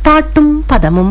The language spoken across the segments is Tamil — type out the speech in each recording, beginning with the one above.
பாட்டும் பதமும்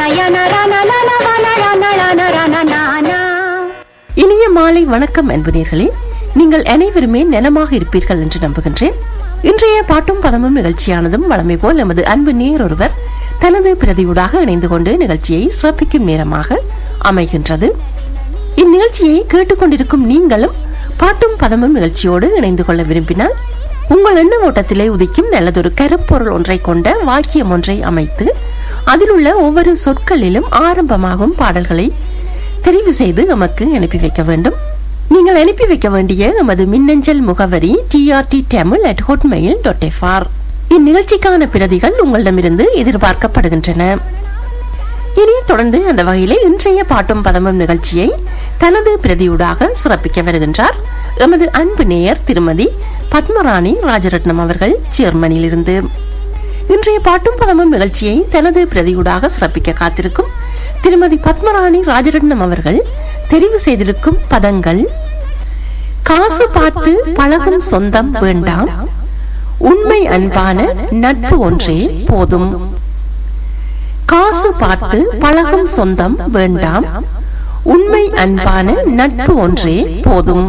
இனிய மாலை வணக்கம் அன்புநேர்களே நீங்கள் அனைவருமே நலமாக இருப்பீர்கள் என்று நம்புகின்றேன் இன்றைய பாட்டும் பதமும் நிகழ்ச்சியானதும் வழமை போல் நமது அன்பு நேர் ஒருவர் தனது பிரதியூடாக இணைந்து கொண்டு நிகழ்ச்சியை சிறப்பிக்கும் நேரமாக அமைகின்றது இந்நிகழ்ச்சியை கேட்டுக்கொண்டிருக்கும் நீங்களும் பாட்டும் பதமும் நிகழ்ச்சியோடு இணைந்து கொள்ள விரும்பினால் உங்கள் எண்ண ஓட்டத்திலே உதிக்கும் நல்லதொரு கருப்பொருள் ஒன்றை கொண்ட வாக்கியம் ஒன்றை அமைத்து அதில் உள்ள ஒவ்வொரு சொற்களிலும் ஆரம்பமாகும் பாடல்களை தெரிவு செய்து எமக்கு அனுப்பி வைக்க வேண்டும் நீங்கள் அனுப்பி வைக்க வேண்டிய எமது மின்னஞ்சல் முகவரி TRT Tamil at hotmail dot FR இந்நிகழ்ச்சிக்கான பிரதிகள் உங்களிடமிருந்து எதிர்பார்க்கப்படுகின்றன இனி தொடர்ந்து அந்த வகையிலே இன்றைய பாட்டும் பதமும் நிகழ்ச்சியை தனது பிரதியூடாக சிறப்பிக்க வருகின்றார் எமது அன்பு நேயர் திருமதி பத்மராணி ராஜரட்னம் அவர்கள் ஜெர்மனியிலிருந்து இன்றைய பாட்டும் பதமும் நிகழ்ச்சியை தனது பிரதியூடாக சிறப்பிக்க காத்திருக்கும் திருமதி பத்மராணி ராஜரட்னம் அவர்கள் தெரிவு செய்திருக்கும் பதங்கள் காசு பார்த்து பழகும் சொந்தம் வேண்டாம் உண்மை அன்பான நட்பு ஒன்றே போதும் காசு பார்த்து பழகும் சொந்தம் வேண்டாம் உண்மை அன்பான நட்பு ஒன்றே போதும்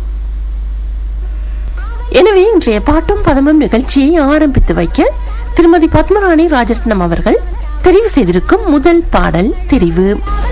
எனவே இன்றைய பாட்டும் பதமும் நிகழ்ச்சியை ஆரம்பித்து வைக்க திருமதி பத்மராணி ராஜரட்னம் அவர்கள் தெரிவு செய்திருக்கும் முதல் பாடல் தெரிவு